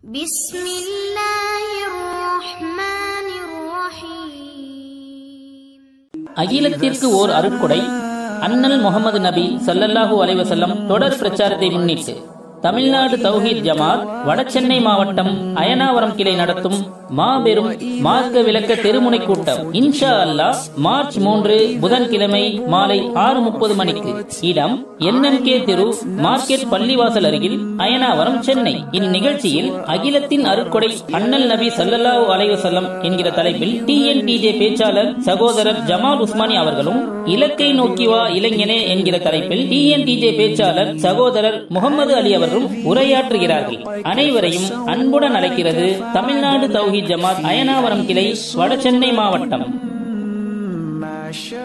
بسم الله الرحمن الرحيم அகிலத்திற்கு ஓர் அருட்கொடை அண்ணல் முகமது நபி ஸல்லல்லாஹு அலைஹி வஸல்லம் தொடர் பிரச்சாரத்தை முன்னிட்டு தமிழ்நாடு தௌஹீத் ஜமாத் வடசென்னை மாவட்டம் அயனாவரம் கிளை நடத்தும் மாபெரும் மார்க்க விளக்க தெருமுனை கூட்டம் இன்ஷா அல்லாஹ் மார்ச் மூன்று புதன்கிழமை மாலை ஆறு முப்பது மணிக்கு இடம் என்எம்கே தெரு மார்க்கெட் பள்ளிவாசல் அருகில் அயனாவரம் சென்னை இந்நிகழ்ச்சியில் அகிலத்தின் அருட்கொடை அண்ணல் நபி ஸல்லல்லாஹு அலைஹி வஸல்லம் என்கிற தலைப்பில் டிஎன்டிஜே பேச்சாளர் சகோதரர் ஜமால் உஸ்மானி அவர்களும் இலக்கை நோக்கி வா இளைஞனே என்கிற தலைப்பில் டிஎன்டிஜே பேச்சாளர் சகோதரர் முகமது அலி அவர்களும் உரையாற்றுகிறார்கள் அனைவரையும் அன்புடன் அழைக்கிறது தமிழ்நாடு தௌஹீத் ஜமாத் அயனாவரம் கிளை வடசென்னை மாவட்டம் ما شاء